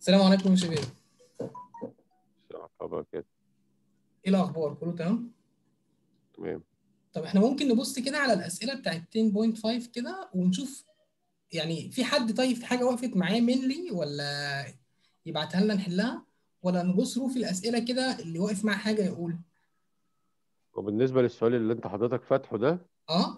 السلام عليكم يا شباب خبر كده ايه الاخبار كله تمام تمام طب احنا ممكن نبص كده على الاسئله بتاعت 10.5 كده ونشوف يعني في حد طيب في حاجه وقفت معاه منلي ولا يبعتها لنا نحلها ولا نبص له في الاسئله كده اللي واقف معاه حاجه يقول وبالنسبة للسؤال اللي انت حضرتك فاتحه ده اه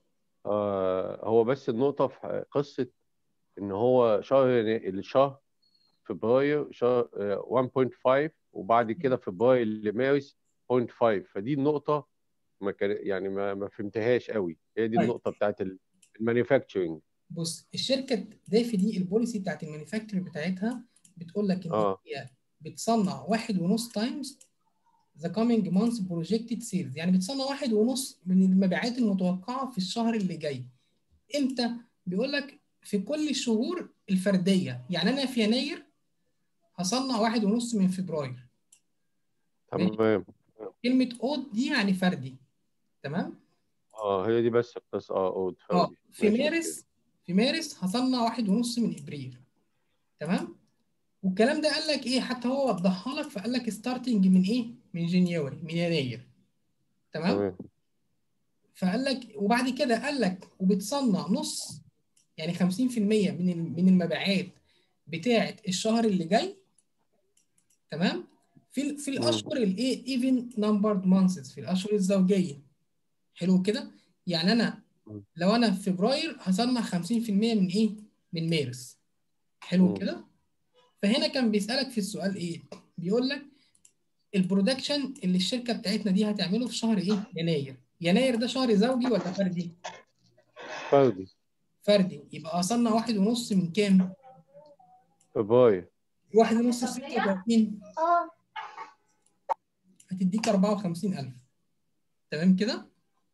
آه هو بس النقطة في قصة ان هو شهر الشهر فبراير شهر آه، 1.5 وبعد كده فبراير لمارس 0.5 فدي النقطة ما كان يعني ما ما فهمتهاش قوي هي دي طيب. النقطة بتاعت المانيفاكتشرنج بص الشركه دافي دي البوليسي بتاعت المانيفاكتشر بتاعتها بتقول لك ان اه هي بتصنع واحد ونص تايمز ذا كامينج مانث بروجكتد سيلز يعني بتصنع واحد ونص من المبيعات المتوقعه في الشهر اللي جاي امتى بيقول لك في كل الشهور الفرديه يعني انا في يناير هصنع واحد ونص من فبراير تمام كلمه اود دي يعني فردي تمام اه هي دي بس القصة اه اود اه فردي في ماشي مارس في مارس هصنع واحد ونص من ابريل تمام والكلام ده قال لك ايه حتى هو وضحها لك فقال لك ستارتنج من ايه من جنيوري من يناير تمام تمام فقال لك وبعد كده قال لك وبتصنع نص يعني 50% من ال- من المبيعات بتاعه الشهر اللي جاي تمام في ال- في مم. الاشهر الايه ايفن نمبرد مانثس في الاشهر الزوجيه حلو كده يعني انا مم. لو انا في فبراير هصنع 50% من ايه من مارس حلو مم. كده فهنا كان بيسالك في السؤال ايه بيقول لك البرودكشن اللي الشركه بتاعتنا دي هتعمله في شهر ايه يناير يناير ده شهر زوجي ولا فردي فردي فردي يبقى اصنع واحد ونص من كام فبراير واحد ونص في 36 اه هتديك 54000 تمام كده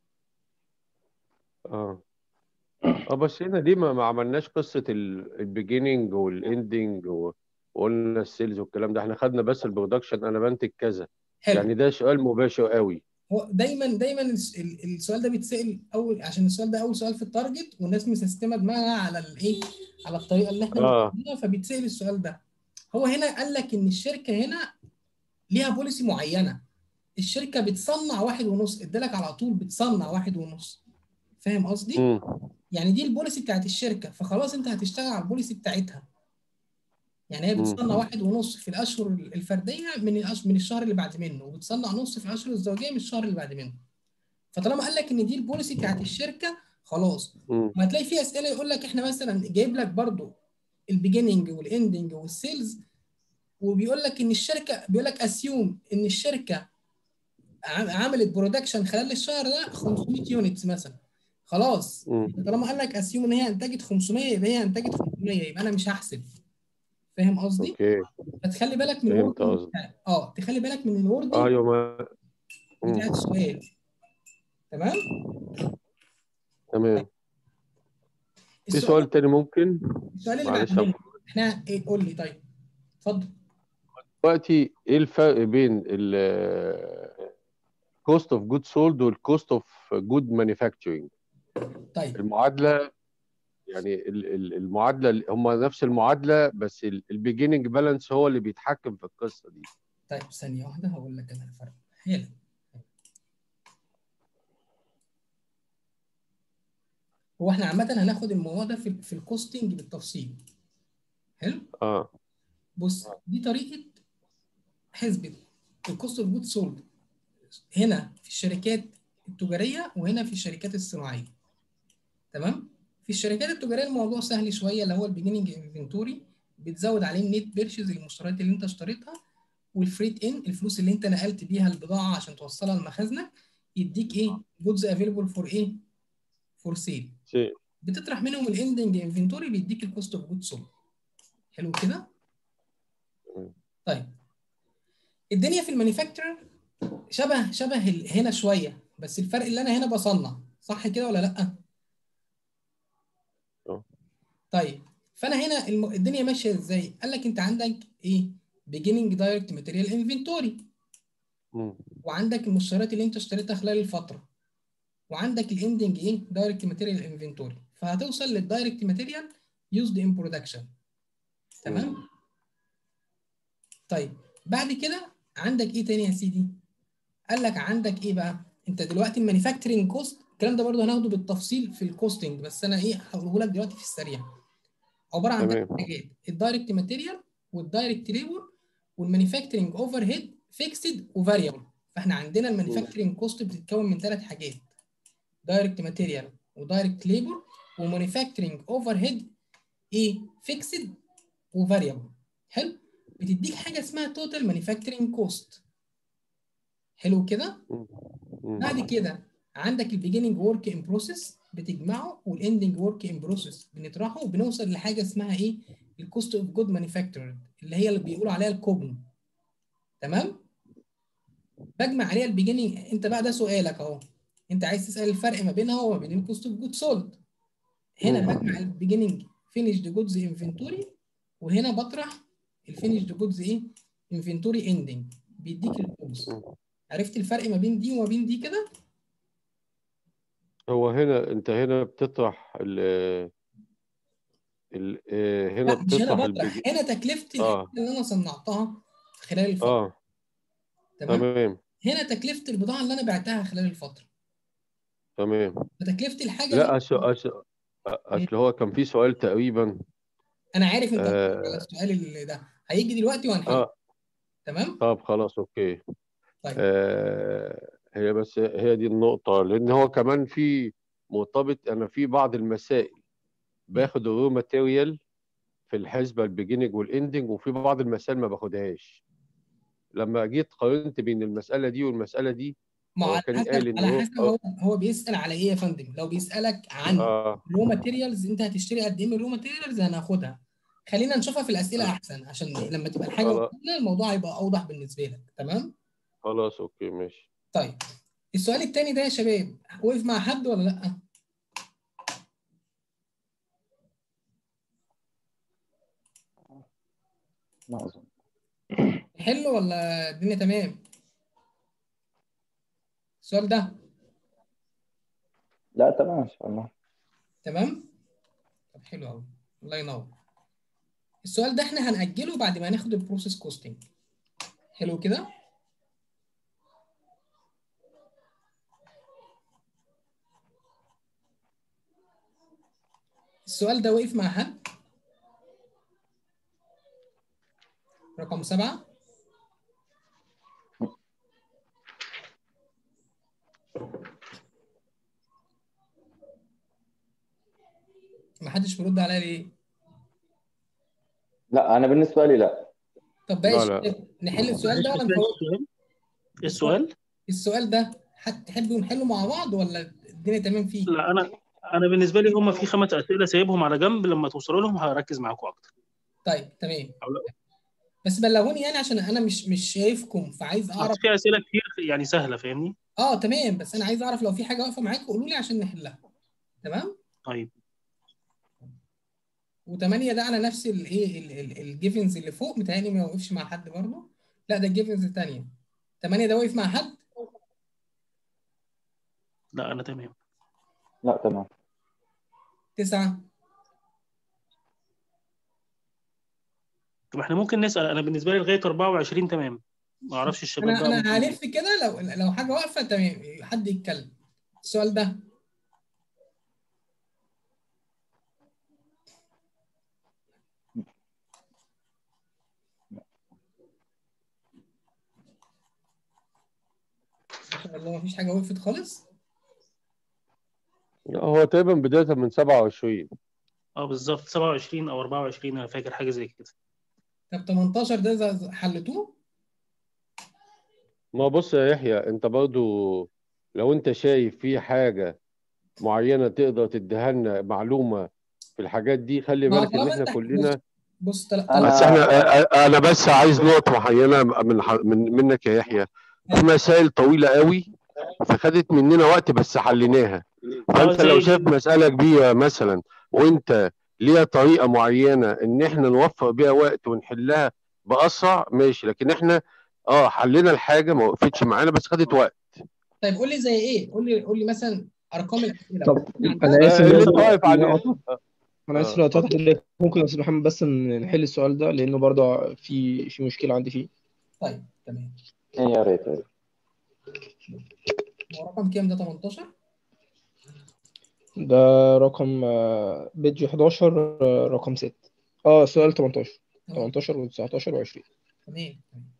اه اه بس هنا دي ما, ما عملناش قصة البيجيننج والاندنج وقلنا السيلز والكلام ده احنا خدنا بس البرودكشن انا بنتج كذا حلو يعني ده سؤال مباشر قوي هو دايما دايما الس- ال- السؤال ده بيتسال اول عشان السؤال ده اول سؤال في التارجت والناس مسستمه دماغها على الايه على الطريقه اللي احنا اه بنعملها فبيتسال السؤال ده هو هنا قال لك ان الشركه هنا ليها بوليسي معينه الشركه بتصنع واحد ونص ادالك على طول بتصنع واحد ونص فاهم قصدي؟ امم يعني دي البوليسي بتاعت الشركه فخلاص انت هتشتغل على البوليسي بتاعتها يعني هي بتصنع مم. واحد ونص في الاشهر الفرديه من الأش... من الشهر اللي بعد منه وبتصنع نص في الاشهر الزوجيه من الشهر اللي بعد منه فطالما قال لك ان دي البوليسي بتاعت الشركه خلاص امم ما هتلاقي في اسئله يقول لك احنا مثلا جايب لك برضو البيجيننج والاندنج والسيلز وبيقول لك ان الشركه بيقول لك اسيوم ان الشركه عم- عملت برودكشن خلال الشهر ده 500 يونتس مثلا خلاص امم طالما قال لك اسيوم ان هي انتجت 500 يبقى هي انتجت 500 يبقى انا مش هحسب فاهم قصدي؟ اوكي فتخلي بالك من فهمت الوردنج قصدك بتاع اه تخلي بالك من الوردنج ايوه ما بتاع مم. السؤال تمام؟ تمام في السؤال سؤال تاني ممكن السؤال اللي معلش بعد يا منه احنا ايه قول لي طيب اتفضل دلوقتي ايه الفرق بين ال cost of goods sold وال cost of good manufacturing طيب المعادلة يعني ال- ال- المعادلة هم نفس المعادلة بس البيجيننج بالانس هو اللي بيتحكم في القصة دي طيب ثانية واحدة هقول لك أنا الفرق حلو هو احنا عامة هناخد الموضوع ده في في الكوستنج بالتفصيل حلو اه بص دي طريقة حسبة الكوست اوف جود سولد هنا في الشركات التجارية وهنا في الشركات الصناعية تمام في الشركات التجارية الموضوع سهل شوية اللي هو البيجيننج انفنتوري بتزود عليه النت بيرشيز المشتريات اللي انت اشتريتها والفريت ان الفلوس اللي انت نقلت بيها البضاعة عشان توصلها لمخازنك يديك ايه جودز افيلبل فور ايه فور سيل شيء بتطرح منهم الاندنج انفنتوري بيديك الكوست اوف جود سولد حلو كده تمام. طيب الدنيا في المانيفاكتشر شبه شبه ال- هنا شويه بس الفرق اللي انا هنا بصنع صح كده ولا لا اه. طيب فانا هنا الم- الدنيا ماشيه ازاي قال لك انت عندك ايه beginning direct material inventory مم. وعندك المشتريات اللي انت اشتريتها خلال الفتره وعندك الاندنج ايه دايركت ماتيريال انفنتوري فهتوصل للدايركت ماتيريال يوزد ان برودكشن تمام طيب بعد كده عندك ايه تاني يا سيدي قال لك عندك ايه بقى انت دلوقتي المانيفاكتشرنج كوست الكلام ده برضه هناخده بالتفصيل في الكوستنج بس انا ايه هقوله لك دلوقتي في السريع عباره عن ثلاث تمام. حاجات الدايركت ماتيريال والدايركت ليبر والمانيفاكتشرنج اوفر هيد فيكسد وفاريبل فاحنا عندنا المانيفاكتشرنج كوست بتتكون من ثلاث حاجات دايركت ماتيريال ودايركت ليبر ومانيفاكتشرنج اوفر هيد ايه فيكسد وفاريبل حلو بتديك حاجه اسمها توتال مانيفاكتشرنج كوست حلو كده مم. بعد كده عندك البيجيننج ورك ان بروسيس بتجمعه والاندنج ورك ان بروسيس بنطرحه وبنوصل لحاجه اسمها ايه الكوست اوف جود مانيفاكتشر اللي هي اللي بيقولوا عليها الكوجن تمام بجمع عليها البيجيننج انت بقى ده سؤالك اهو انت عايز تسال الفرق ما بينها وما بين الكوست اوف جود سولد هنا مم. بجمع البيجيننج فينيشد جودز انفنتوري وهنا بطرح الفينيشد جودز ايه انفنتوري اندنج بيديك الكوست مم. عرفت الفرق ما بين دي وما بين دي كده هو هنا انت هنا بتطرح ال ال آه، هنا لا مش هنا بتطرح بطرح البيج... هنا تكلفه اه الحاجه اللي انا صنعتها خلال الفتره اه تمام تمام هنا تكلفه البضاعه اللي انا بعتها خلال الفتره تمام فتكلفه الحاجه لا اللي أصل أصل أصل هو كان في سؤال تقريبا انا عارف انت هتسأل على آه السؤال اللي ده هيجي دلوقتي وهنحله آه تمام طب خلاص أوكي طيب آه هي بس هي دي النقطة لأن هو كمان في مرتبط أنا في بعض المسائل باخد الرو ماتيريال في الحسبة البيجيننج والإندنج وفي بعض المسائل ما باخدهاش لما جيت قارنت بين المسألة دي والمسألة دي ما هو هو على كان حسب قال إن على هو حسب هو هو بيسال على ايه يا فندم لو بيسالك عن آه رو ماتيريالز انت هتشتري قد ايه من رو ماتيريالز هناخدها خلينا نشوفها في الاسئله احسن عشان لما تبقى الحاجه خلاص قدامنا الموضوع هيبقى اوضح بالنسبه لك تمام خلاص أوكي ماشي طيب السؤال التاني ده يا شباب وقف مع حد ولا لا ما أظن حلو ولا الدنيا تمام السؤال ده لا تمام إن شاء الله تمام طب حلو قوي الله ينور السؤال ده احنا هنأجله بعد ما ناخد البروسيس كوستنج حلو كده السؤال ده وقف مع حد رقم سبعة ما حدش بيرد عليا ليه؟ لا أنا بالنسبة لي لا طب بقى لا يا لا شباب نحل السؤال ده ولا معلش، نفوت؟ السؤال إيه السؤال السؤال ده هتحبوا نحله مع بعض ولا الدنيا تمام فيه؟ لا انا انا بالنسبه لي هم في خمس اسئله سايبهم على جنب لما توصلوا لهم هركز معاكم اكتر طيب تمام أو لا. بس بلغوني يعني عشان انا مش مش شايفكم فعايز اعرف بس في اسئله كتير يعني سهله فاهمني اه تمام بس انا عايز اعرف لو في حاجه واقفه معاكم قولوا لي عشان نحلها تمام طيب وثمانية ده على نفس الايه الجيفنز اللي فوق متهيألي ما وقفش مع حد برضه لا ده الجيفنز الثانيه ثمانية ده وقف مع حد لا انا تمام لا تمام تسعة طب احنا ممكن نسال انا بالنسبه لي لغايه 24 تمام ما اعرفش الشباب انا بقى انا ممكن- هلف كده لو لو حاجه واقفه تمام حد يتكلم السؤال ده ما شاء الله مفيش حاجه وقفت خالص هو تقريبا بداية من 27 اه بالظبط 27 او 24 انا فاكر حاجه زي كده طب 18 ده ز- ز- حلتوه ما بص يا يحيى انت برضو لو انت شايف في حاجة معينة تقدر تديها لنا معلومة في الحاجات دي خلي ما هو بالك ان طالما احنا انت كلنا بص طل- أنا- بس طالما احنا انا بس عايز نقطة معينة من ح- من منك يا يحيى في مسائل طويلة قوي فخدت مننا وقت بس حليناها فانت زي لو دي. شايف مسألة كبيرة مثلا وانت ليها طريقة معينة ان احنا نوفر بيها وقت ونحلها بأسرع ماشي لكن احنا اه حلينا الحاجة ما وقفتش معانا بس خدت وقت طيب قول لي زي ايه قول لي قول لي مثلا ارقام الاسئله طب يعني انا اسف آه، اللي برضه انت واقف عليه إني أقطع. انا آه، اسف لو اتفتحت اتفضل. ليك ممكن يا استاذ محمد بس ن- نحل السؤال ده لانه برضه في في مشكله عندي فيه طيب تمام إيه يا ريت يا ريت. هو رقم كام ده 18 ده رقم آه، بيج 11 آه، رقم 6 اه سؤال 18 تمام 18 و19 و20 تمام تمام.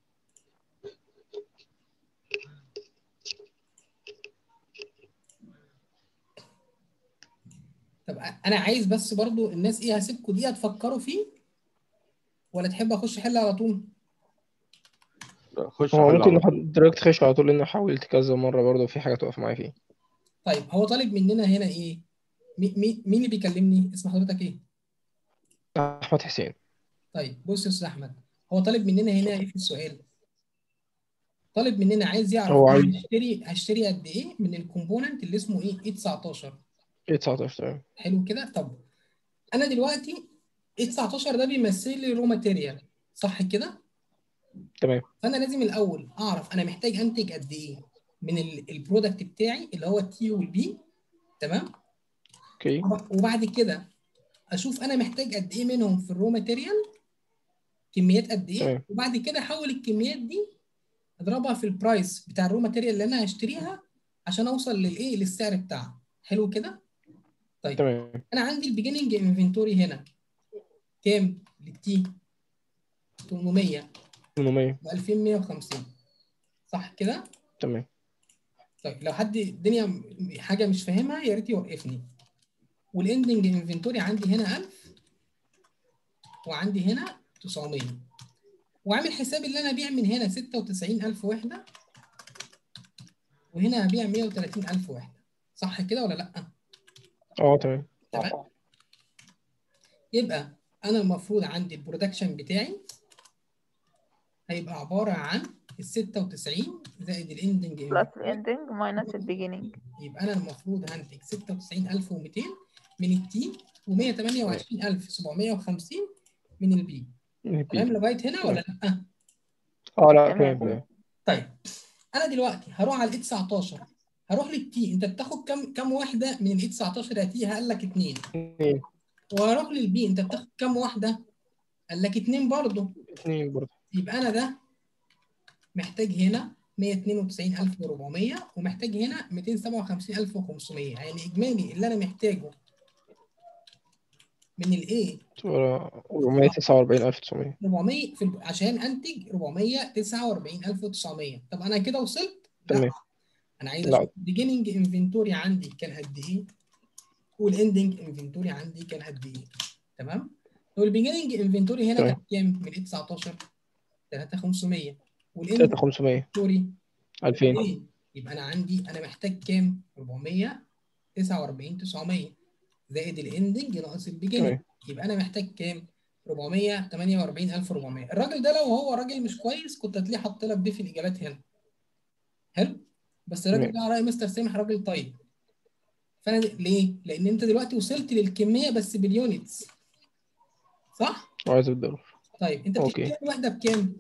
طب انا عايز بس برضو الناس ايه هسيبكم دقيقه تفكروا فيه ولا تحب اخش احل على طول لا، خش هو حل ممكن على طول. حضرتك تخش على طول لان حاولت كذا مره برضه في حاجه تقف معايا فيه طيب هو طالب مننا هنا ايه مي مي مين اللي بيكلمني اسم حضرتك ايه احمد حسين طيب بص يا استاذ احمد هو طالب مننا هنا ايه في السؤال طالب مننا عايز يعرف هو أنا عايز- هشتري هشتري قد ايه من الكومبوننت اللي اسمه ايه اي 19 ايه 19 تمام حلو كده طب انا دلوقتي اي 19 ده بيمثل لي رو ماتيريال صح كده تمام فانا لازم الاول اعرف انا محتاج انتج قد ايه من ال- البرودكت بتاعي اللي هو التي والبي تمام اوكي وبعد كده اشوف انا محتاج قد ايه منهم في الرو ماتيريال كميات قد ايه تمام. وبعد كده احول الكميات دي اضربها في البرايس بتاع الرو ماتيريال اللي انا هشتريها عشان اوصل للايه للسعر بتاعها حلو كده طيب تمام انا عندي البيجيننج انفنتوري هنا كام للتي 800 800 و 2150 صح كده تمام طيب لو حد الدنيا م- حاجه مش فاهمها يا ريت يوقفني والاندنج انفنتوري عندي هنا 1000 وعندي هنا 900 وعامل حساب اللي انا ابيع من هنا 96000 وحده وهنا هبيع 130000 وحده صح كده ولا لا اه تمام تمام يبقى انا المفروض عندي البرودكشن بتاعي هيبقى عباره عن ال 96 زائد الاندنج بلس الاندنج ماينس البيجيننج يبقى انا المفروض هنتج 96200 من التي و128750 من البي تمام لغايه هنا ولا لا؟ اه لا تمام. تمام تمام طيب انا دلوقتي هروح على الاي 19 هروح للتي انت بتاخد كام كام واحده من الاي 19 يا تي قال لك اثنين اثنين وهروح للبي انت بتاخد كام واحده؟ قال لك اثنين برضه اثنين برضه يبقى انا ده محتاج هنا 192400 ومحتاج هنا 257500 يعني اجمالي اللي انا محتاجه من الايه 449900 400 في الب... عشان انتج 449900 طب انا كده وصلت؟ لا تمام انا عايز لا. اشوف البيجيننج انفنتوري عندي كان قد ايه والاندنج انفنتوري عندي كان قد ايه تمام؟ طب البيجيننج انفنتوري هنا تمام. كان كام من الاي 19 3500 والاندنج 3500 انفنتوري 2000 ايه يبقى انا عندي انا محتاج كام 449 900 زائد الاندنج ناقص البيجيننج تمام يبقى انا محتاج كام 448400 الراجل ده لو هو راجل مش كويس كنت هتلاقيه حاط لك دي في الاجابات هنا حلو بس الراجل تمام. ده على راي مستر سامح راجل طيب فانا د- ليه لان انت دلوقتي وصلت للكميه بس باليونتس صح وعايز الدولار طيب انت أوكي. بتشتري الوحده بكام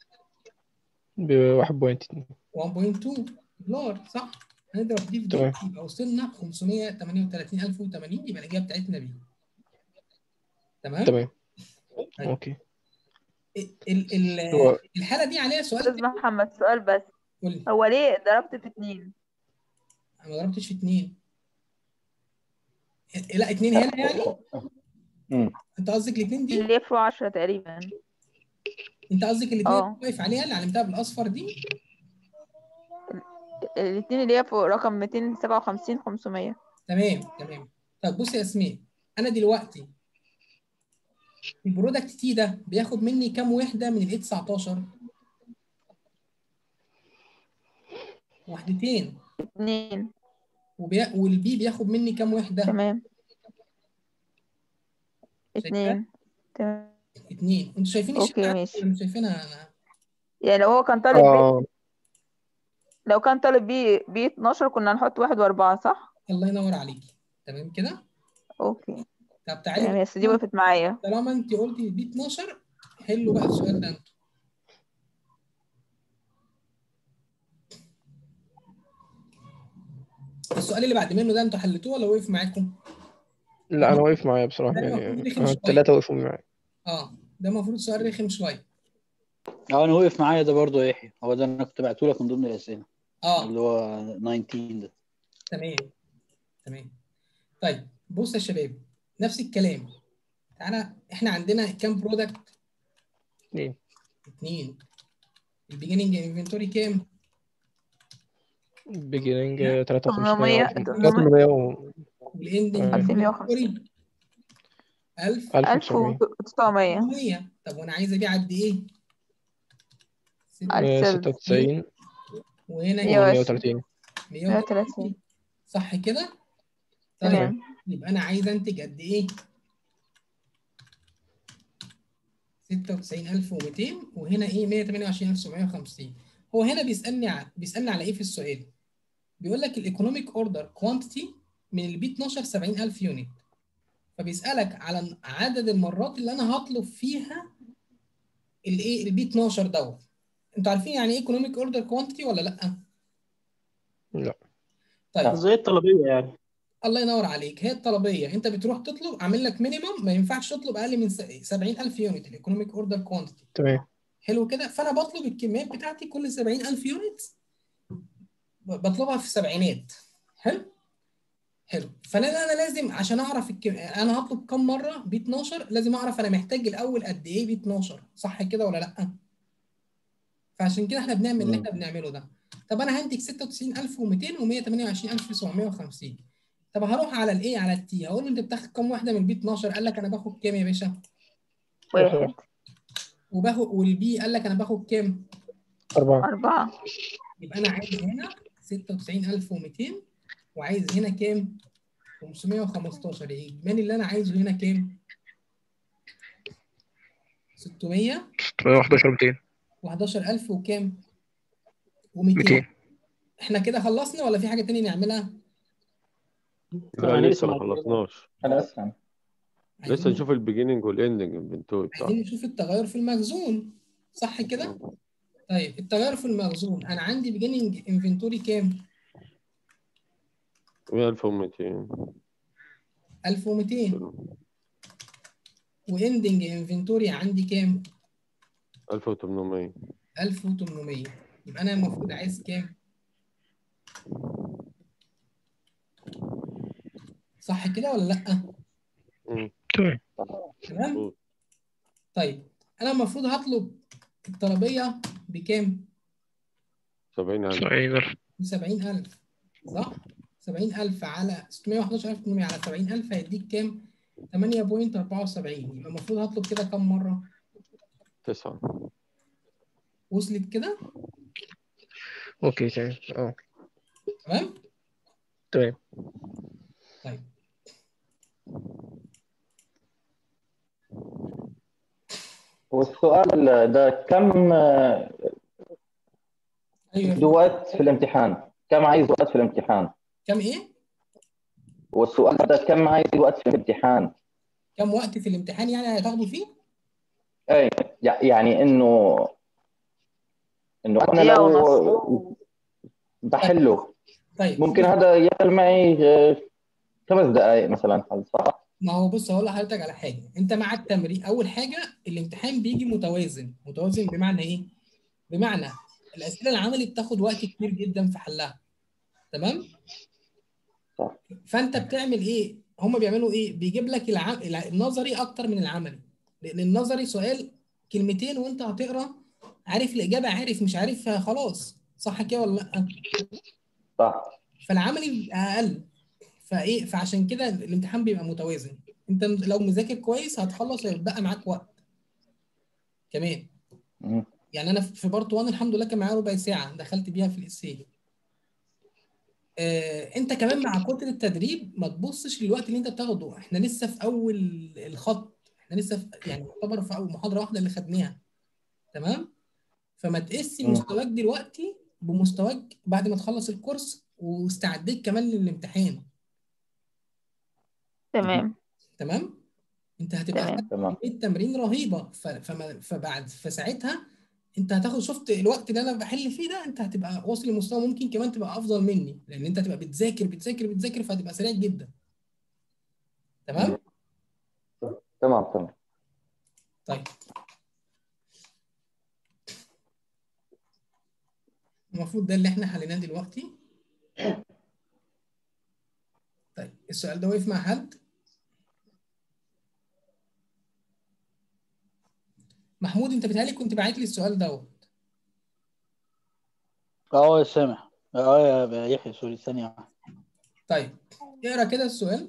ب 1.2 1.2 دولار صح هنضرب دي في دي تمام. يبقى وصلنا 538080 يبقى الاجابه بتاعتنا بي تمام تمام طيب. اوكي ال ال هو- الحاله دي عليها سؤال استاذ محمد سؤال بس قول لي هو ليه ضربت في اتنين انا ما ضربتش في اتنين لا اتنين هنا يعني مم. انت قصدك الاتنين دي اللي في عشرة تقريبا انت قصدك الاتنين اه. اللي واقف عليها اللي علمتها بالاصفر دي الاتنين اللي هي فوق رقم 257 500 تمام تمام طب بص يا ياسمين انا دلوقتي البرودكت تي ده بياخد مني كام وحده من الاي 19 وحدتين اتنين وبي... والبي بياخد مني كام وحده تمام اتنين تمام اتنين انتوا شايفين اوكي الشاشة ماشي ولا مش شايفينها انا يعني لو هو كان طالب بي اه لو كان طالب بي بي 12 كنا هنحط واحد واربعة صح؟ الله ينور عليكي تمام كده اوكي طب تعالي تمام بس دي وقفت معايا طالما انت قلتي بي 12 حلوا بقى السؤال ده انتوا السؤال اللي بعد منه ده انتوا حلتوه ولا وقف معاكم؟ لا انا واقف معايا بصراحه ده يعني المفروض رخم انا شوية. الثلاثه وقفوا معايا اه ده المفروض سؤال رخم شويه اه انا وقف معايا ده برضه يا يحيى هو ده انا كنت بعته لك من ضمن الاسئله اه اللي هو 19 ده تمام تمام طيب بص يا شباب نفس الكلام تعالى احنا عندنا كام برودكت اثنين اتنين البيجيننج انفنتوري كام بيجيننج 800 3500 800 800 و والاندنج آه. 2150 1000 1900 1900 100 طب وانا عايز ابيع قد ايه؟ ستة. على السيرفس 96 وهنا مية وعشرين. 130 130 صح كده؟ طيب تمام يبقى انا عايز انتج قد ايه؟ 96200 وهنا ايه 128750 هو هنا بيسالني ع... بيسالني على ايه في السؤال؟ بيقول لك الايكونوميك اوردر كوانتيتي من البي 12 70000 يونت فبيسالك على عدد المرات اللي انا هطلب فيها الايه البي 12 دوت انتوا عارفين يعني ايه ايكونوميك اوردر كوانتيتي ولا لا؟ لا طيب زي الطلبيه يعني الله ينور عليك هي الطلبيه انت بتروح تطلب اعمل لك مينيمم ما ينفعش تطلب اقل من 70000 يونت الايكونوميك اوردر كوانتيتي تمام حلو كده فانا بطلب الكميات بتاعتي كل 70000 يونت بطلبها في سبعينات حلو حلو فانا انا لازم عشان اعرف الكم... انا هطلب كم مره ب 12 لازم اعرف انا محتاج الاول قد ايه ب 12 صح كده ولا لا فعشان كده احنا بنعمل اللي احنا بنعمله ده طب انا هنتج 96200 و128750 طب هروح على الايه على التي هقول له انت بتاخد كام واحده من البي 12 قال لك انا باخد كام يا باشا واحد وباخد والبي قال لك انا باخد كام أربعة أربعة يبقى انا عايز هنا 96200 وعايز هنا كام 515 الاجمالي اللي انا عايزه هنا كام 600 11 200 و11000 وكام و200 200 احنا كده خلصنا ولا في حاجه تانية نعملها لا يعني لسه ما اسمع خلصناش انا اسمع لسه عايزين نشوف البيجيننج والاندنج انفنتوري بتاعه عايزين نشوف التغير في المخزون صح كده طيب التغير في المخزون انا عندي بيجيننج انفنتوري كام 1200 1200 واندنج انفنتوري عندي كام 1800 1800 يبقى انا المفروض عايز كام صح كده ولا لا مم. تمام تمام مظبوط. طيب انا المفروض هطلب الطلبيه بكام 70000 70 ب 70000 صح 70000 على 611800 على 70000 هيديك كام 8.74 يبقى المفروض هطلب كده كام مره 9 وصلت كده اوكي تمام اه تمام تمام طيب والسؤال ده كم ايوه بده وقت في الامتحان كم عايز وقت في الامتحان كام ايه والسؤال ده كم عايز وقت في الامتحان كام وقت في الامتحان يعني هتاخده فيه اي يع- يعني انه انه انا دقيقة لو بحله طيب ممكن هذا ياخذ معي آه، خمس دقائق مثلا حل صح؟ ما هو بص هقول لحضرتك على حاجه انت مع التمرين اول حاجه الامتحان بيجي متوازن متوازن بمعنى ايه بمعنى الاسئله العملي بتاخد وقت كتير جدا في حلها تمام صح. فانت بتعمل ايه هم بيعملوا ايه بيجيب لك الع... الع- النظري اكتر من العملي لان النظري سؤال كلمتين وانت هتقرا عارف الاجابه عارف مش عارف خلاص صح كده ولا لا صح فالعملي بيبقى اقل فايه فعشان كده الامتحان بيبقى متوازن انت لو مذاكر كويس هتخلص هيبقى معاك وقت كمان مم. يعني انا في بارت 1 الحمد لله كان معايا ربع ساعه دخلت بيها في الاسئله آه، انت كمان مع كتر التدريب ما تبصش للوقت اللي انت بتاخده احنا لسه في اول الخط احنا لسه في يعني يعتبر في اول محاضره واحده اللي خدناها تمام فما تقيس مم. مستواك دلوقتي بمستواك بعد ما تخلص الكورس واستعديت كمان للامتحان تمام تمام انت هتبقى تمام. خدت تمام كميه تمرين رهيبه ف- فما فبعد فساعتها انت هتاخد شفت الوقت اللي انا بحل فيه ده انت هتبقى واصل لمستوى ممكن كمان تبقى افضل مني لان انت هتبقى بتذاكر بتذاكر بتذاكر فهتبقى سريع جدا تمام تمام تمام طيب المفروض ده اللي احنا حليناه دلوقتي طيب السؤال ده وقف مع حد محمود انت بتهيألي كنت باعت لي السؤال دوت اه يا سامح اه يا يا يحيى سوري ثانية واحدة. طيب اقرا كده السؤال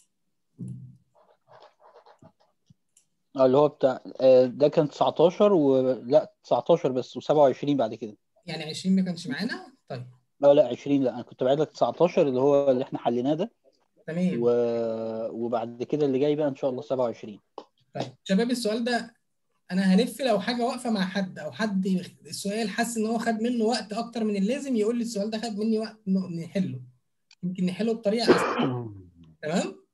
اه اللي هو بتاع آه، ده كان 19 و لا 19 بس و27 بعد كده يعني 20 ما كانش معانا طيب لا لا 20 لا انا كنت بعد لك 19 اللي هو اللي احنا حليناه ده تمام و... وبعد كده اللي جاي بقى ان شاء الله 27 طيب شباب السؤال ده انا هلف لو حاجه واقفه مع حد او حد السؤال حاسس ان هو خد منه وقت اكتر من اللازم يقول لي السؤال ده خد مني وقت ن- نحله يمكن نحله بطريقه اسهل تمام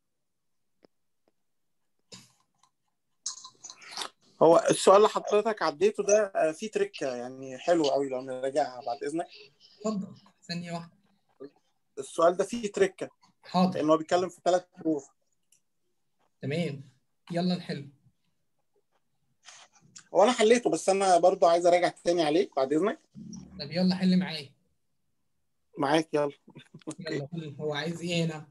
هو السؤال اللي حضرتك عديته ده آه، فيه تريكة يعني حلو قوي لو نراجعها بعد إذنك اتفضل ثانيه واحده السؤال ده فيه تريكة حاضر لأن هو بيتكلم في ثلاث حروف تمام يلا نحل هو أنا حليته بس أنا برضو عايز أراجع تاني عليه بعد إذنك طب يلا حل معايا معاك يلا يلا قول هو عايز ايه هنا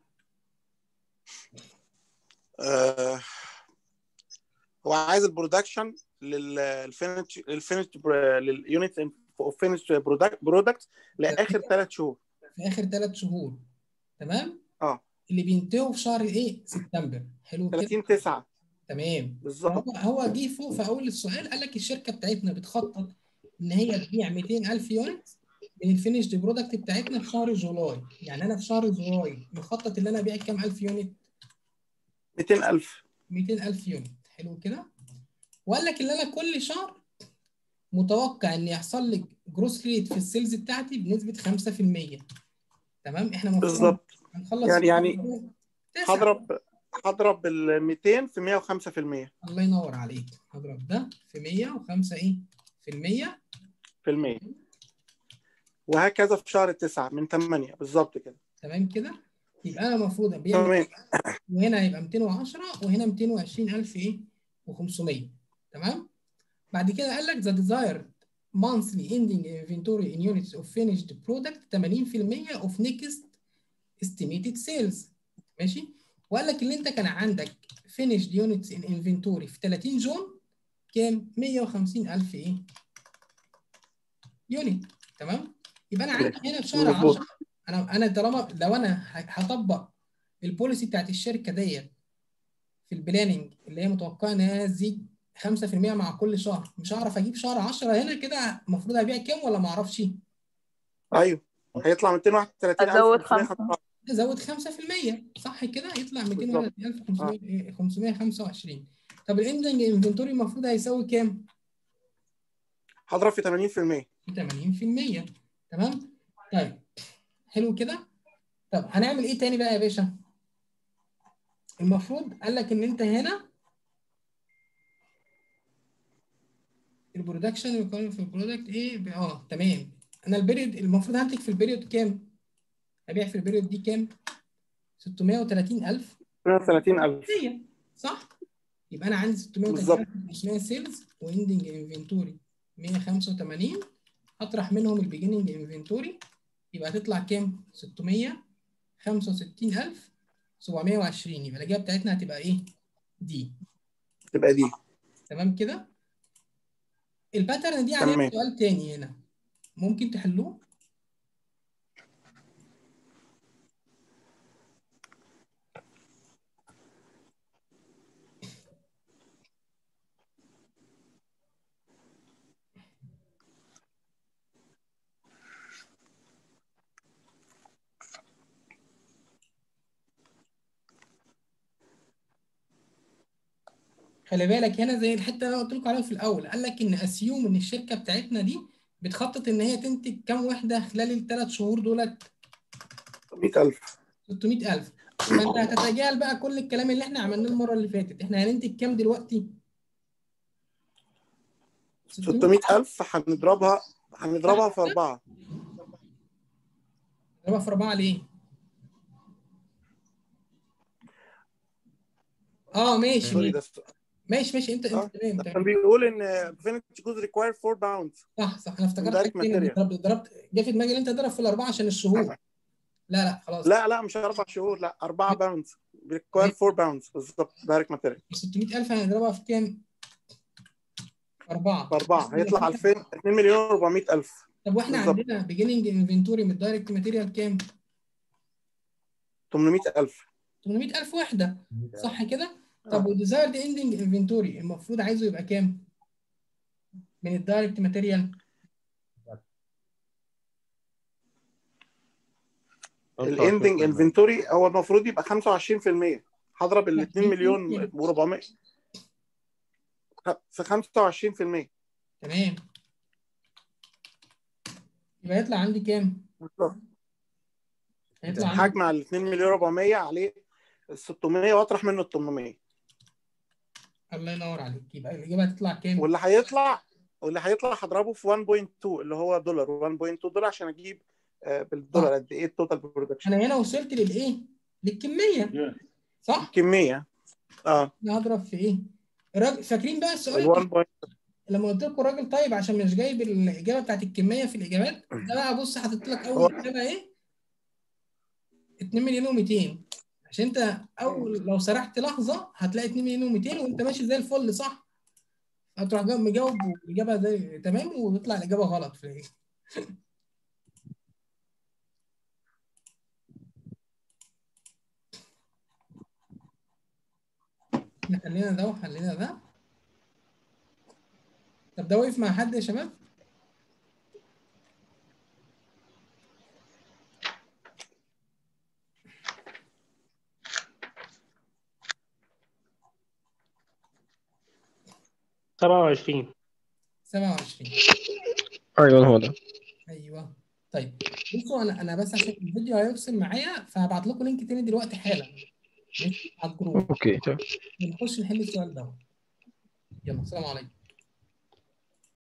آه هو عايز البرودكشن للفينش للفينش لليونت اوف فينش برودكت لاخر ثلاث شهور في اخر ثلاث شهور تمام اه اللي بينتهوا في شهر ايه سبتمبر حلو كده 30 9 تمام بالظبط هو هو جه فوق في اول السؤال قال لك الشركه بتاعتنا بتخطط ان هي تبيع 200000 يونت من الفينيشد برودكت بتاعتنا في شهر جولاي يعني انا في شهر جولاي مخطط ان انا ابيع كام الف يونت 200000 200000 يونت حلو كده وقال لك ان انا كل شهر متوقع ان يحصل لك جروس ريت في السيلز بتاعتي بنسبه 5% تمام احنا المفروض بالظبط هنخلص يعني- يعني تسعة. هضرب هضرب ال 200 في 105% الله ينور عليك هضرب ده في 105 ايه في المية في المية وهكذا في شهر 9 من 8 بالظبط كده تمام كده يبقى انا المفروض ابيع تمام وهنا يبقى 210 وهنا 220000 ايه و500 تمام بعد كده قال لك the desired monthly ending inventory in units of finished product 80% of next estimated sales ماشي وقال لك اللي انت كان عندك finished units in inventory في 30 جون كام 150000 ايه يونت تمام يبقى انا عندي هنا في شهر مظبوط. 10 انا انا طالما لو انا ه- هطبق البوليسي بتاعت الشركه ديت في البلاننج اللي هي متوقعه ان هي تزيد 5% مع كل شهر مش هعرف اجيب شهر 10 هنا كده المفروض ابيع كام ولا ما اعرفش ايوه هيطلع 231 أزود خمسة. ازود 5% صح كده يطلع 231525 طب الاندنج انفنتوري المفروض هيساوي كام؟ هضرب في 80% في 80% تمام؟ طيب حلو كده؟ طب هنعمل ايه تاني بقى يا باشا؟ المفروض قال لك ان انت هنا البرودكشن يقارن في البرودكت ايه ب- اه تمام انا البيريود المفروض هنتج في البيريود كام؟ هبيع في البيريود دي كام؟ 630000 33000 هي صح؟ يبقى انا عندي 630 سيلز واندنج انفنتوري 185 هطرح منهم البيجننج انفنتوري يبقى هتطلع كام؟ 665720 يبقى الاجابه بتاعتنا هتبقى ايه؟ دي تبقى دي تمام كده؟ الباترن دي عليها تمام. سؤال تاني هنا ممكن تحلوه؟ خلي بالك هنا زي الحته اللي انا قلت لكم عليها في الاول قال لك ان اسيوم ان الشركه بتاعتنا دي بتخطط ان هي تنتج كام وحده خلال الثلاث شهور دولت 100000 600000 فانت هتتجاهل بقى كل الكلام اللي احنا عملناه المره اللي فاتت احنا هننتج كام دلوقتي 600000 هنضربها هنضربها في 4 نضربها في اربعه ليه؟ اه ماشي سوري ماشي ده ماشي ماشي انت آه، انت تمام ده كان تمام بيقول ان فينيتي جوز ريكواير 4 باوندز صح صح انا افتكرت Direct حاجة تانية، material. ضربت ضربت جه في دماغي ان انت ضرب في الاربعه عشان الشهور لا لا خلاص لا لا مش اربع شهور لا 4 باوندز ريكواير 4 باوندز بالظبط دايركت ماتيريال 600000 هنضربها في كام؟ أربعة باربعه هيطلع 2000 2 مليون 400 الف طب واحنا بالظبط. عندنا بيجيننج انفنتوري من الدايركت ماتيريال كام؟ 800 الف 800000 وحدة صح كده؟ طب والديزايرد اندنج انفنتوري المفروض عايزه يبقى كام؟ من الدايركت ماتيريال الاندنج انفنتوري هو المفروض يبقى 25% هضرب ال 2 مليون و400 في 25% تمام يبقى يطلع عندي كام؟ هيطلع عندي حجم على ال 2 مليون 400 عليه ال 600 واطرح منه ال 800 الله ينور عليك يبقى الإجابة هتطلع كام؟ واللي هيطلع واللي هيطلع هضربه في 1.2 اللي هو دولار 1.2 دولار عشان اجيب آه، بالدولار قد ايه التوتال برودكشن أنا هنا وصلت للإيه؟ للكمية صح؟ كميه اه أنا هضرب في إيه؟ الراجل فاكرين بقى السؤال ال 1 point- لما قلت لكم الراجل طيب عشان مش جايب الاجابه بتاعت الكميه في الاجابات ده بقى بص حاطط لك اول اجابه ايه 2 مليون و200 عشان انت اول لو سرحت لحظه هتلاقي 2 مليون و200 وانت ماشي زي الفل صح هتروح جاوب مجاوب الاجابه زي تمام ويطلع الاجابه غلط في الاخر احنا خلينا ده وخلينا ده طب ده وقف مع حد يا شباب؟ سبعة وعشرين 27 ايوه هو ده ايوه طيب بصوا انا انا بس عشان الفيديو هيفصل معايا فهبعت لكم لينك تاني دلوقتي حالا ماشي على الجروب اوكي تمام نخش نحل السؤال ده يلا السلام عليكم